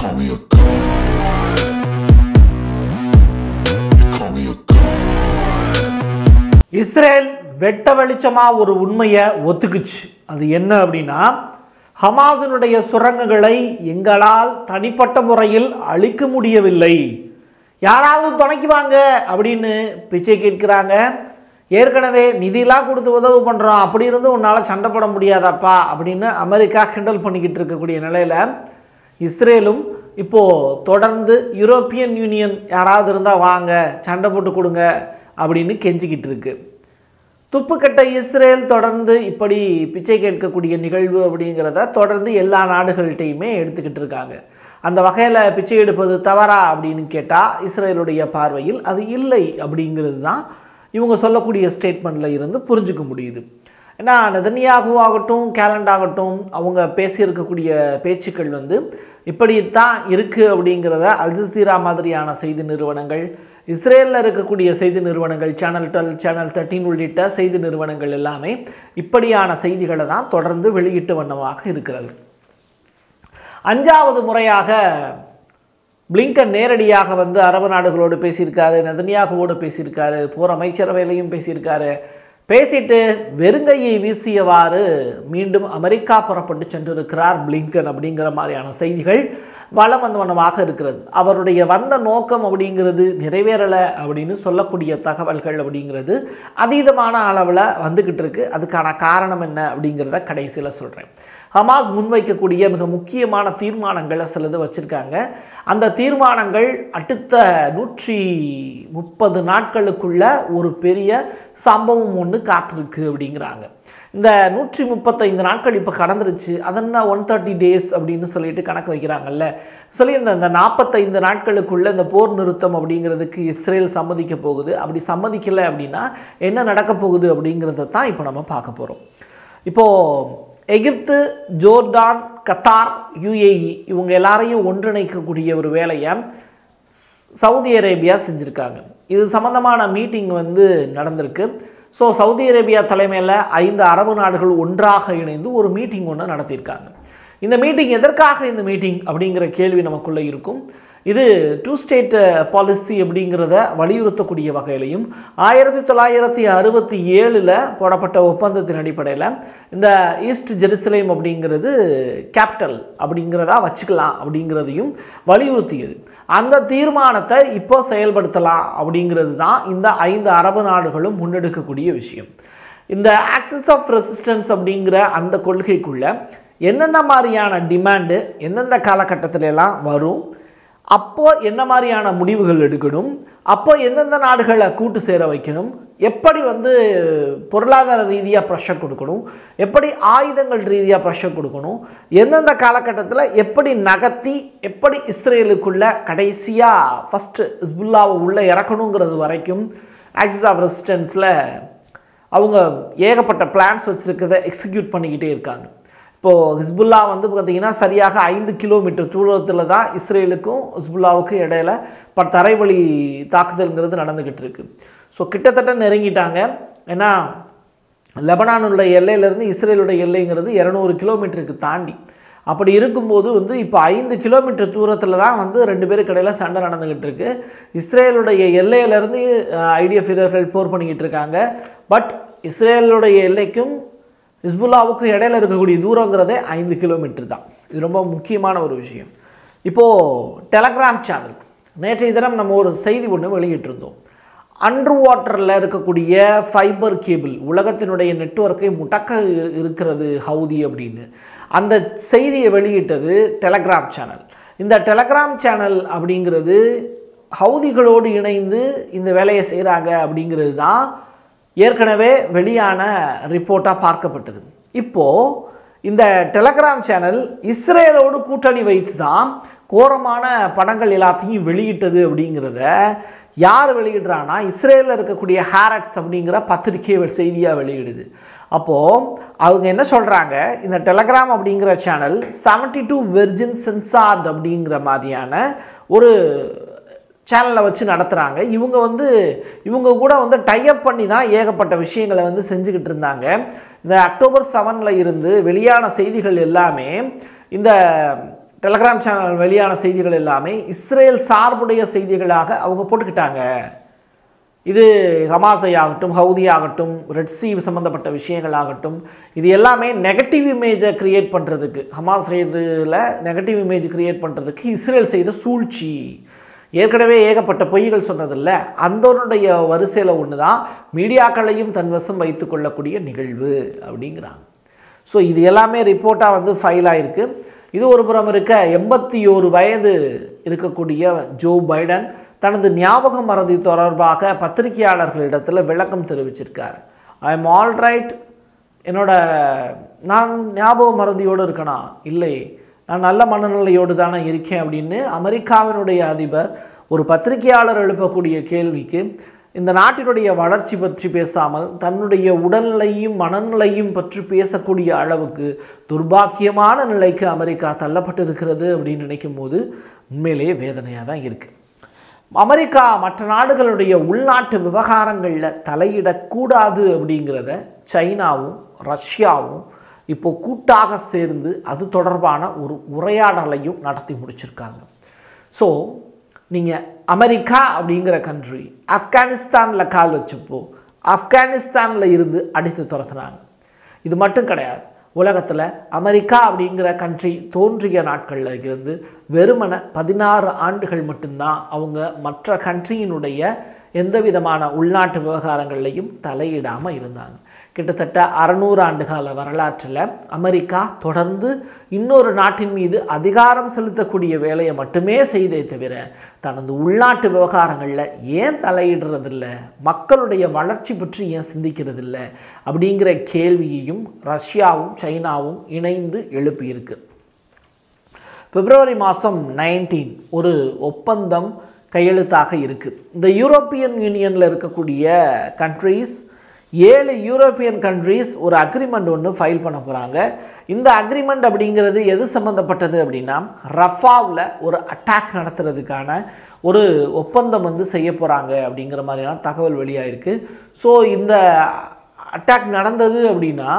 call me a god. You call me a god. Israel வெட்ட வெளிச்சமா ஒரு உண்மையை ஒத்துக்குச்சு அது என்ன அப்படின்னா ஹமாஸினுடைய சுரங்கங்களை எங்களால் தனிப்பட்ட முறையில் அழிக்க முடியவில்லை யாராவது துணைக்கு வாங்க அப்படின்னு பிச்சை கேட்கிறாங்க ஏற்கனவே நிதியெல்லாம் கொடுத்து உதவு பண்ணுறோம் அப்படி இருந்து உன்னால் சண்டை போட முடியாதாப்பா அப்படின்னு அமெரிக்கா கிண்டல் பண்ணிக்கிட்டு இருக்கக்கூடிய நிலையில் இஸ்ரேலும் இப்போது தொடர்ந்து யூரோப்பியன் யூனியன் யாராவது இருந்தால் வாங்க சண்டை போட்டு கொடுங்க அப்படின்னு கெஞ்சிக்கிட்டு இருக்கு துப்புக்கட்ட இஸ்ரேல் தொடர்ந்து இப்படி பிச்சை கேட்கக்கூடிய நிகழ்வு அப்படிங்கிறத தொடர்ந்து எல்லா நாடுகள்கிட்டையுமே எடுத்துக்கிட்டு இருக்காங்க அந்த வகையில் பிச்சை எடுப்பது தவறா அப்படின்னு கேட்டால் இஸ்ரேலுடைய பார்வையில் அது இல்லை அப்படிங்கிறது தான் இவங்க சொல்லக்கூடிய ஸ்டேட்மெண்ட்டில் இருந்து புரிஞ்சுக்க முடியுது ஏன்னா நெதன்யாகு ஆகட்டும் கேலண்ட் ஆகட்டும் அவங்க பேசியிருக்கக்கூடிய பேச்சுக்கள் வந்து இப்படித்தான் இருக்குது அப்படிங்கிறத அல்ஜசீரா மாதிரியான செய்தி நிறுவனங்கள் இஸ்ரேலில் இருக்கக்கூடிய செய்தி நிறுவனங்கள் சேனல் டுவெல் சேனல் தேர்ட்டின் உள்ளிட்ட செய்தி நிறுவனங்கள் எல்லாமே இப்படியான செய்திகளை தான் தொடர்ந்து வெளியிட்டு வண்ணமாக இருக்கிறது அஞ்சாவது முறையாக பிளிங்கன் நேரடியாக வந்து அரபு நாடுகளோடு பேசியிருக்காரு நெதன்யாகுவோடு பேசியிருக்காரு போர் அமைச்சரவையிலையும் பேசியிருக்காரு பேசிட்டு வெறுங்கையை வீசியவாறு மீண்டும் அமெரிக்கா புறப்பட்டு சென்றிருக்கிறார் பிளிங்கன் அப்படிங்கிற மாதிரியான செய்திகள் வளம் வந்த வண்ணமாக இருக்கிறது அவருடைய வந்த நோக்கம் அப்படிங்கிறது நிறைவேறலை அப்படின்னு சொல்லக்கூடிய தகவல்கள் அப்படிங்கிறது அதீதமான அளவில் வந்துக்கிட்டு இருக்கு அதுக்கான காரணம் என்ன அப்படிங்கிறத கடைசியில் சொல்கிறேன் ஹமாஸ் முன்வைக்கக்கூடிய மிக முக்கியமான தீர்மானங்களை சிலது வச்சுருக்காங்க அந்த தீர்மானங்கள் அடுத்த நூற்றி முப்பது நாட்களுக்குள்ள ஒரு பெரிய சம்பவம் ஒன்று காத்திருக்கு அப்படிங்கிறாங்க இந்த நூற்றி முப்பத்தைந்து நாட்கள் இப்போ கடந்துருச்சு அதென்ன ஒன் தேர்ட்டி டேஸ் அப்படின்னு சொல்லிட்டு கணக்கு வைக்கிறாங்கல்ல சொல்லி இந்த இந்த நாற்பத்தைந்து நாட்களுக்குள்ள இந்த போர் நிறுத்தம் அப்படிங்கிறதுக்கு இஸ்ரேல் சம்மதிக்க போகுது அப்படி சம்மதிக்கலை அப்படின்னா என்ன நடக்க போகுது அப்படிங்கிறத தான் இப்போ நம்ம பார்க்க போகிறோம் இப்போது எகிப்து ஜோர்டான் கத்தார் யுஏஇ இவங்க எல்லாரையும் ஒன்றிணைக்கக்கூடிய ஒரு வேலையை ஸ்- சவுதி அரேபியா செஞ்சுருக்காங்க இது சம்மந்தமான மீட்டிங் வந்து நடந்திருக்கு ஸோ சவுதி அரேபியா தலைமையில் ஐந்து அரபு நாடுகள் ஒன்றாக இணைந்து ஒரு மீட்டிங் ஒன்று நடத்தியிருக்காங்க இந்த மீட்டிங் எதற்காக இந்த மீட்டிங் அப்படிங்கிற கேள்வி நமக்குள்ளே இருக்கும் இது டூ ஸ்டேட் பாலிசி அப்படிங்கிறத வலியுறுத்தக்கூடிய வகையிலையும் ஆயிரத்தி தொள்ளாயிரத்தி அறுபத்தி ஏழில் போடப்பட்ட ஒப்பந்தத்தின் அடிப்படையில் இந்த ஈஸ்ட் ஜெருசலேம் அப்படிங்கிறது கேபிட்டல் அப்படிங்கிறதா வச்சுக்கலாம் அப்படிங்கிறதையும் வலியுறுத்தியது அந்த தீர்மானத்தை இப்போ செயல்படுத்தலாம் அப்படிங்கிறது தான் இந்த ஐந்து அரபு நாடுகளும் முன்னெடுக்கக்கூடிய விஷயம் இந்த ஆக்சிஸ் ஆஃப் ரெசிஸ்டன்ஸ் அப்படிங்கிற அந்த கொள்கைக்குள்ள என்னென்ன மாதிரியான டிமாண்டு எந்தெந்த காலகட்டத்தில எல்லாம் வரும் அப்போ என்ன மாதிரியான முடிவுகள் எடுக்கணும் அப்போ எந்தெந்த நாடுகளை கூட்டு சேர வைக்கணும் எப்படி வந்து பொருளாதார ரீதியாக ப்ரெஷர் கொடுக்கணும் எப்படி ஆயுதங்கள் ரீதியாக ப்ரெஷர் கொடுக்கணும் எந்தெந்த காலகட்டத்தில் எப்படி நகர்த்தி எப்படி இஸ்ரேலுக்குள்ள கடைசியாக ஃபஸ்ட்டு இஸ்புல்லாவை உள்ளே இறக்கணுங்கிறது வரைக்கும் ஆக்சிஸ் ஆஃப் ரெசிஸ்டன்ஸில் அவங்க ஏகப்பட்ட பிளான்ஸ் வச்சுருக்கதை எக்ஸிக்யூட் பண்ணிக்கிட்டே இருக்காங்க இப்போது ஹிஸ்புல்லா வந்து பார்த்திங்கன்னா சரியாக ஐந்து கிலோமீட்டர் தூரத்தில் தான் இஸ்ரேலுக்கும் ஹிஸ்புல்லாவுக்கும் இடையில ப தரைவழி தாக்குதல்ங்கிறது நடந்துக்கிட்டு இருக்கு ஸோ கிட்டத்தட்ட நெருங்கிட்டாங்க ஏன்னா லெபனானுடைய எல்லையிலேருந்து இஸ்ரேலுடைய எல்லைங்கிறது இரநூறு கிலோமீட்டருக்கு தாண்டி அப்படி இருக்கும்போது வந்து இப்போ ஐந்து கிலோமீட்டர் தூரத்தில் தான் வந்து ரெண்டு பேருக்கு இடையில சண்டை நடந்துக்கிட்டு இருக்கு இஸ்ரேலுடைய எல்லையிலேருந்து ஐடிஎஃப் வீரர்கள் போர் பண்ணிக்கிட்டு இருக்காங்க பட் இஸ்ரேலுடைய எல்லைக்கும் ஹிஸ்புல்லாவுக்கும் இடையில இருக்கக்கூடிய தூரங்கிறதே ஐந்து கிலோமீட்டர் தான் இது ரொம்ப முக்கியமான ஒரு விஷயம் இப்போது டெலகிராம் சேனல் நேற்றைய தினம் நம்ம ஒரு செய்தி ஒன்று வெளியிட்டிருந்தோம் அண்டர் வாட்டரில் இருக்கக்கூடிய ஃபைபர் கேபிள் உலகத்தினுடைய நெட்வொர்க்கை முடக்க இரு- இருக்கிறது ஹவுதி அப்படின்னு அந்த செய்தியை வெளியிட்டது டெலகிராம் சேனல் இந்த டெலகிராம் சேனல் அப்படிங்கிறது ஹவுதிகளோடு இணைந்து இந்த வேலையை செய்கிறாங்க அப்படிங்கிறது தான் ஏற்கனவே வெளியான ரிப்போர்ட்டாக பார்க்கப்பட்டது இப்போது இந்த டெலகிராம் சேனல் இஸ்ரேலோடு கூட்டணி வைத்து தான் கோரமான படங்கள் எல்லாத்தையும் வெளியிட்டது அப்படிங்கிறத யார் வெளியிடுறான்னா இஸ்ரேலில் இருக்கக்கூடிய ஹேரட்ஸ் அப்படிங்கிற பத்திரிகை செய்தியாக வெளியிடுது அப்போது அவங்க என்ன சொல்கிறாங்க இந்த டெலகிராம் அப்படிங்கிற சேனல் 72 டூ வெர்ஜின் சென்சார்ட் அப்படிங்கிற மாதிரியான ஒரு சேனலை வச்சு நடத்துகிறாங்க இவங்க வந்து இவங்க கூட வந்து டைப் பண்ணி தான் ஏகப்பட்ட விஷயங்களை வந்து செஞ்சுக்கிட்டு இருந்தாங்க இந்த அக்டோபர் செவனில் இருந்து வெளியான செய்திகள் எல்லாமே இந்த டெலகிராம் சேனல் வெளியான செய்திகள் எல்லாமே இஸ்ரேல் சார்புடைய செய்திகளாக அவங்க போட்டுக்கிட்டாங்க இது ஹமாஸை ஆகட்டும் ஹவுதி ஆகட்டும் ரெட் சி சம்மந்தப்பட்ட விஷயங்கள் ஆகட்டும் இது எல்லாமே நெகட்டிவ் இமேஜை கிரியேட் பண்ணுறதுக்கு ஹமாஸ் சைடில் நெகட்டிவ் இமேஜ் கிரியேட் பண்ணுறதுக்கு இஸ்ரேல் செய்த சூழ்ச்சி ஏற்கனவே ஏகப்பட்ட பொய்கள் சொன்னதில்ல அந்தனுடைய வரிசையில் ஒன்று தான் மீடியாக்களையும் தன்வசம் வைத்து கொள்ளக்கூடிய நிகழ்வு அப்படிங்கிறாங்க ஸோ இது எல்லாமே ரிப்போர்ட்டாக வந்து ஃபைல் ஆயிருக்கு இது ஒரு புறம் இருக்க எண்பத்தி ஓரு வயது இருக்கக்கூடிய ஜோ பைடன் தனது ஞாபக மறதி தொடர்பாக பத்திரிகையாளர்களிடத்தில் விளக்கம் தெரிவிச்சிருக்கார் ஐ எம் ஆல் ரைட் என்னோட நான் ஞாபக மறதியோடு இருக்கனா இல்லை நான் நல்ல மனநிலையோடு தானே இருக்கேன் அப்படின்னு அமெரிக்காவினுடைய அதிபர் ஒரு பத்திரிகையாளர் எழுப்பக்கூடிய கேள்விக்கு இந்த நாட்டினுடைய வளர்ச்சி பற்றி பேசாமல் தன்னுடைய உடல்நிலையும் மனநிலையும் பற்றி பேசக்கூடிய அளவுக்கு துர்பாக்கியமான நிலைக்கு அமெரிக்கா தள்ளப்பட்டு இருக்கிறது அப்படின்னு நினைக்கும் போது உண்மையிலேயே வேதனையாக தான் இருக்குது அமெரிக்கா மற்ற நாடுகளுடைய உள்நாட்டு விவகாரங்களில் தலையிடக்கூடாது அப்படிங்கிறத சைனாவும் ரஷ்யாவும் இப்போ கூட்டாக சேர்ந்து அது தொடர்பான ஒரு உரையாடலையும் நடத்தி முடிச்சிருக்காங்க ஸோ நீங்கள் அமெரிக்கா அப்படிங்கிற கண்ட்ரி ஆப்கானிஸ்தானில் கால் வச்சப்போ ஆப்கானிஸ்தானில் இருந்து அடித்து துரத்துனாங்க இது மட்டும் கிடையாது உலகத்தில் அமெரிக்கா அப்படிங்கிற கண்ட்ரி தோன்றிய நாட்களில் இருந்து வெறுமன பதினாறு ஆண்டுகள் மட்டும்தான் அவங்க மற்ற கண்ட்ரியினுடைய எந்த விதமான உள்நாட்டு விவகாரங்கள்லையும் தலையிடாமல் இருந்தாங்க கிட்டத்தட்ட அறநூறு ஆண்டு கால வரலாற்றில் அமெரிக்கா தொடர்ந்து இன்னொரு நாட்டின் மீது அதிகாரம் செலுத்தக்கூடிய வேலையை மட்டுமே செய்தே தவிர தனது உள்நாட்டு விவகாரங்களில் ஏன் தலையிடுறதில்ல மக்களுடைய வளர்ச்சி பற்றி ஏன் சிந்திக்கிறதில்ல அப்படிங்கிற கேள்வியையும் ரஷ்யாவும் சைனாவும் இணைந்து எழுப்பியிருக்கு பிப்ரவரி மாதம் நைன்டீன் ஒரு ஒப்பந்தம் கையெழுத்தாக இருக்குது இந்த யூரோப்பியன் யூனியனில் இருக்கக்கூடிய கண்ட்ரீஸ் ஏழு யூரோப்பியன் கண்ட்ரீஸ் ஒரு அக்ரிமெண்ட் ஒன்று ஃபைல் பண்ண போகிறாங்க இந்த அக்ரிமெண்ட் அப்படிங்கிறது எது சம்மந்தப்பட்டது அப்படின்னா ரஃபாவில் ஒரு அட்டாக் நடத்துறதுக்கான ஒரு ஒப்பந்தம் வந்து செய்ய போகிறாங்க அப்படிங்கிற மாதிரியான தகவல் வெளியாயிருக்கு ஸோ இந்த அட்டாக் நடந்தது அப்படின்னா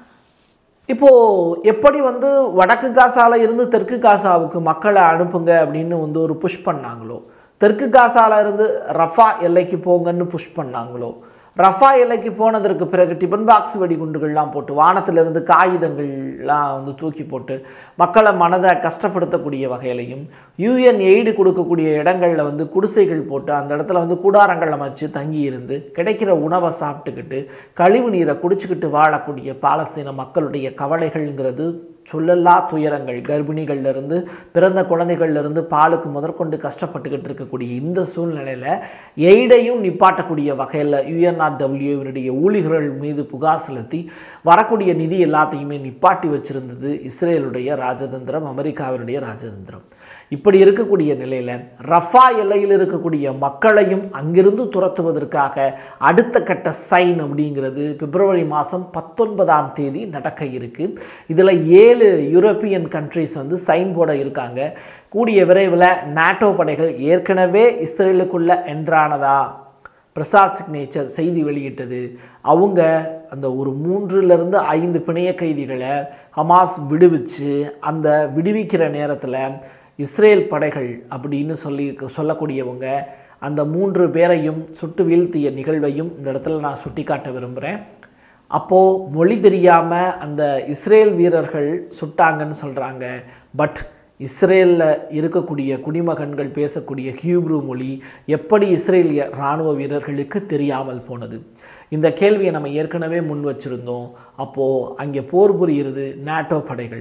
இப்போது எப்படி வந்து வடக்கு காசால இருந்து தெற்கு காசாவுக்கு மக்களை அனுப்புங்க அப்படின்னு வந்து ஒரு புஷ் பண்ணாங்களோ தெற்கு காசால இருந்து ரஃபா எல்லைக்கு போங்கன்னு புஷ் பண்ணாங்களோ ரஃபா எல்லைக்கு போனதற்கு பிறகு டிபன் பாக்ஸ் வெடிகுண்டுகள்லாம் போட்டு வானத்திலிருந்து காகிதங்கள்லாம் வந்து தூக்கி போட்டு மக்களை மனதை கஷ்டப்படுத்தக்கூடிய வகையிலையும் யூஎன் எய்டு கொடுக்கக்கூடிய இடங்களில் வந்து குடிசைகள் போட்டு அந்த இடத்துல வந்து கூடாரங்கள் அமைச்சு தங்கி இருந்து கிடைக்கிற உணவை சாப்பிட்டுக்கிட்டு கழிவு நீரை குடிச்சுக்கிட்டு வாழக்கூடிய பாலஸ்தீன மக்களுடைய கவலைகள்ங்கிறது சொல்லல்லா துயரங்கள் கர்ப்பிணிகள்ல இருந்து பிறந்த குழந்தைகள்ல இருந்து பாலுக்கு முதற்கொண்டு கஷ்டப்பட்டுக்கிட்டு இருக்கக்கூடிய இந்த சூழ்நிலையில் எய்டையும் நிப்பாட்டக்கூடிய வகையில் யுஎன்ஆர்டபிள்யூவினுடைய ஊழியர்கள் மீது புகார் செலுத்தி வரக்கூடிய நிதி எல்லாத்தையுமே நிப்பாட்டி வச்சிருந்தது இஸ்ரேலுடைய ராஜதந்திரம் அமெரிக்காவினுடைய ராஜதந்திரம் இப்படி இருக்கக்கூடிய நிலையில் ரஃபா எல்லையில் இருக்கக்கூடிய மக்களையும் அங்கிருந்து துரத்துவதற்காக அடுத்த கட்ட சைன் அப்படிங்கிறது பிப்ரவரி மாதம் பத்தொன்பதாம் தேதி நடக்க இருக்கு இதில் ஏழு யூரோப்பியன் கண்ட்ரிஸ் வந்து சைன் போட இருக்காங்க கூடிய விரைவில் நாட்டோ படைகள் ஏற்கனவே இஸ்ரேலுக்குள்ள என்றானதா பிரசாத் சிக்னேச்சர் செய்தி வெளியிட்டது அவங்க அந்த ஒரு மூன்றுலேருந்து ஐந்து பிணைய கைதிகளை ஹமாஸ் விடுவிச்சு அந்த விடுவிக்கிற நேரத்தில் இஸ்ரேல் படைகள் அப்படின்னு சொல்லி சொல்லக்கூடியவங்க அந்த மூன்று பேரையும் சுட்டு வீழ்த்திய நிகழ்வையும் இந்த இடத்துல நான் சுட்டிக்காட்ட விரும்புகிறேன் அப்போது மொழி தெரியாமல் அந்த இஸ்ரேல் வீரர்கள் சுட்டாங்கன்னு சொல்கிறாங்க பட் இஸ்ரேலில் இருக்கக்கூடிய குடிமகன்கள் பேசக்கூடிய ஹியூப்ரு மொழி எப்படி இஸ்ரேலிய இராணுவ வீரர்களுக்கு தெரியாமல் போனது இந்த கேள்வியை நம்ம ஏற்கனவே முன் வச்சுருந்தோம் அப்போது அங்கே போர் புரிகிறது நாட்டோ படைகள்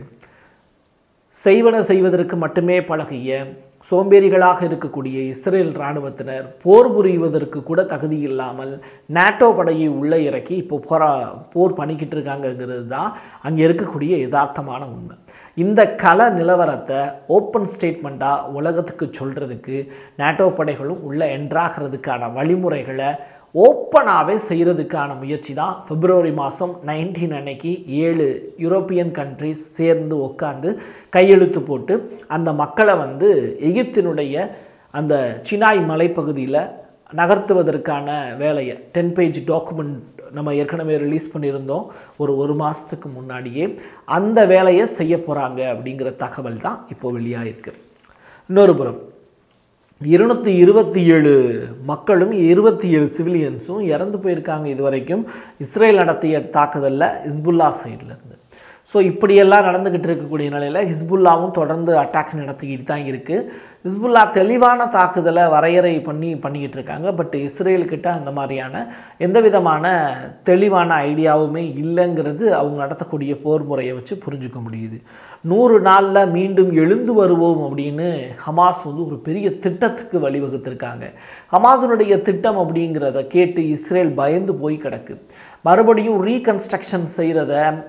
செய்வன செய்வதற்கு மட்டுமே பழகிய சோம்பேறிகளாக இருக்கக்கூடிய இஸ்ரேல் இராணுவத்தினர் போர் புரிவதற்கு கூட தகுதி இல்லாமல் நாட்டோ படையை உள்ளே இறக்கி இப்போ போரா போர் பண்ணிக்கிட்டு இருக்காங்கங்கிறது தான் அங்கே இருக்கக்கூடிய யதார்த்தமான உண்மை இந்த கள நிலவரத்தை ஓப்பன் ஸ்டேட்மெண்ட்டாக உலகத்துக்கு சொல்கிறதுக்கு நாட்டோ படைகளும் உள்ளே என்ட்ராகிறதுக்கான வழிமுறைகளை ஓப்பனாகவே செய்கிறதுக்கான முயற்சி தான் பிப்ரவரி மாதம் நைன்டீன் அன்னைக்கு ஏழு யூரோப்பியன் கண்ட்ரிஸ் சேர்ந்து உட்காந்து கையெழுத்து போட்டு அந்த மக்களை வந்து எகிப்தினுடைய அந்த சினாய் மலைப்பகுதியில் நகர்த்துவதற்கான வேலையை டென் பேஜ் டாக்குமெண்ட் நம்ம ஏற்கனவே ரிலீஸ் பண்ணியிருந்தோம் ஒரு ஒரு மாதத்துக்கு முன்னாடியே அந்த வேலையை செய்ய போகிறாங்க அப்படிங்கிற தகவல் தான் இப்போ வெளியாகிருக்கு இன்னொரு புறம் இருநூத்தி இருபத்தி ஏழு மக்களும் இருபத்தி ஏழு சிவிலியன்ஸும் இறந்து போயிருக்காங்க இது வரைக்கும் இஸ்ரேல் நடத்திய தாக்குதலில் ஹிஸ்புல்லா சைடில் இருந்து ஸோ இப்படியெல்லாம் நடந்துக்கிட்டு இருக்கக்கூடிய நிலையில் ஹிஸ்புல்லாவும் தொடர்ந்து அட்டாக் நடத்திக்கிட்டு தான் இருக்குது ஹிஸ்புல்லா தெளிவான தாக்குதலை வரையறை பண்ணி பண்ணிக்கிட்டு இருக்காங்க பட் இஸ்ரேலுக்கிட்ட அந்த மாதிரியான எந்த விதமான தெளிவான ஐடியாவுமே இல்லைங்கிறது அவங்க நடத்தக்கூடிய போர் முறையை வச்சு புரிஞ்சுக்க முடியுது நூறு நாளில் மீண்டும் எழுந்து வருவோம் அப்படின்னு ஹமாஸ் வந்து ஒரு பெரிய திட்டத்துக்கு வழிவகுத்திருக்காங்க ஹமாஸுடைய திட்டம் அப்படிங்கிறத கேட்டு இஸ்ரேல் பயந்து போய் கிடக்கு மறுபடியும் ரீகன்ஸ்ட்ரக்ஷன் செய்கிறத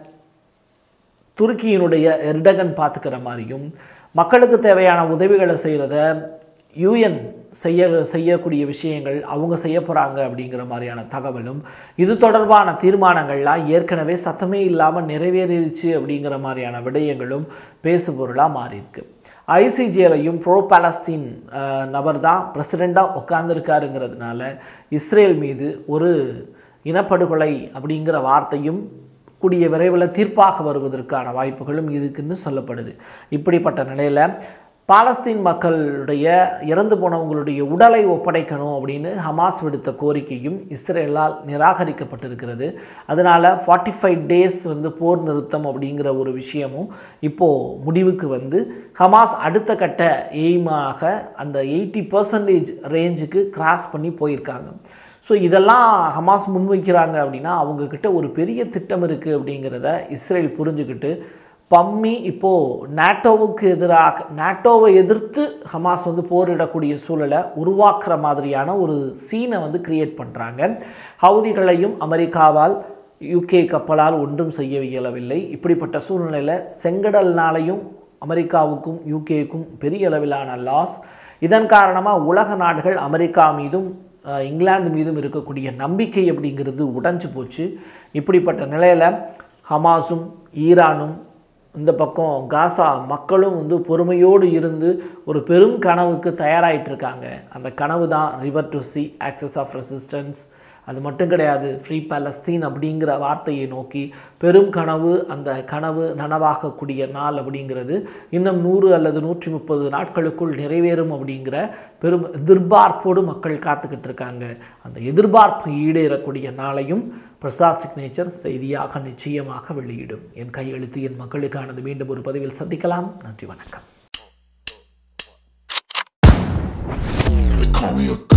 துருக்கியினுடைய எர்டகன் பார்த்துக்கிற மாதிரியும் மக்களுக்கு தேவையான உதவிகளை செய்கிறத யூஎன் செய்ய செய்யக்கூடிய விஷயங்கள் அவங்க செய்ய போகிறாங்க அப்படிங்கிற மாதிரியான தகவலும் இது தொடர்பான தீர்மானங்கள்லாம் ஏற்கனவே சத்தமே இல்லாமல் நிறைவேறிடுச்சு அப்படிங்கிற மாதிரியான விடயங்களும் பேசுபொருளாக மாறியிருக்கு ஐசிஜேலையும் ப்ரோ பாலஸ்தீன் நபர் தான் பிரசிடெண்ட்டாக உட்கார்ந்துருக்காருங்கிறதுனால இஸ்ரேல் மீது ஒரு இனப்படுகொலை அப்படிங்கிற வார்த்தையும் கூடிய விரைவில் தீர்ப்பாக வருவதற்கான வாய்ப்புகளும் இருக்குன்னு சொல்லப்படுது இப்படிப்பட்ட நிலையில் பாலஸ்தீன் மக்களுடைய இறந்து போனவங்களுடைய உடலை ஒப்படைக்கணும் அப்படின்னு ஹமாஸ் விடுத்த கோரிக்கையும் இஸ்ரேலால் நிராகரிக்கப்பட்டிருக்கிறது அதனால் ஃபார்ட்டி ஃபைவ் டேஸ் வந்து போர் நிறுத்தம் அப்படிங்கிற ஒரு விஷயமும் இப்போது முடிவுக்கு வந்து ஹமாஸ் அடுத்த கட்ட எய்மாக அந்த எயிட்டி பர்சன்டேஜ் ரேஞ்சுக்கு கிராஸ் பண்ணி போயிருக்காங்க ஸோ இதெல்லாம் ஹமாஸ் முன்வைக்கிறாங்க அப்படின்னா அவங்கக்கிட்ட ஒரு பெரிய திட்டம் இருக்குது அப்படிங்கிறத இஸ்ரேல் புரிஞ்சுக்கிட்டு பம்மி இப்போது நாட்டோவுக்கு எதிராக நாட்டோவை எதிர்த்து ஹமாஸ் வந்து போரிடக்கூடிய சூழலை உருவாக்குற மாதிரியான ஒரு சீனை வந்து கிரியேட் பண்ணுறாங்க ஹவுதிகளையும் அமெரிக்காவால் யூகே கப்பலால் ஒன்றும் செய்ய இயலவில்லை இப்படிப்பட்ட சூழ்நிலையில் செங்கடல்னாலையும் அமெரிக்காவுக்கும் யூகேக்கும் பெரிய அளவிலான லாஸ் இதன் காரணமாக உலக நாடுகள் அமெரிக்கா மீதும் இங்கிலாந்து மீதும் இருக்கக்கூடிய நம்பிக்கை அப்படிங்கிறது உடைஞ்சு போச்சு இப்படிப்பட்ட நிலையில் ஹமாஸும் ஈரானும் இந்த பக்கம் காசா மக்களும் வந்து பொறுமையோடு இருந்து ஒரு பெரும் கனவுக்கு தயாராகிட்டு இருக்காங்க அந்த கனவு தான் river to sea axis of resistance அது மட்டும் கிடையாது ஃப்ரீ பாலஸ்தீன் அப்படிங்கிற வார்த்தையை நோக்கி பெரும் கனவு அந்த கனவு நனவாகக்கூடிய நாள் அப்படிங்கிறது இன்னும் நூறு அல்லது நூற்றி முப்பது நாட்களுக்குள் நிறைவேறும் அப்படிங்கிற பெரும் எதிர்பார்ப்போடு மக்கள் காத்துக்கிட்டு இருக்காங்க அந்த எதிர்பார்ப்பு ஈடேறக்கூடிய நாளையும் பிரசாத் சிக்னேச்சர் செய்தியாக நிச்சயமாக வெளியிடும் என் கையெழுத்து என் மக்களுக்கானது மீண்டும் ஒரு பதிவில் சந்திக்கலாம் நன்றி வணக்கம் They call me a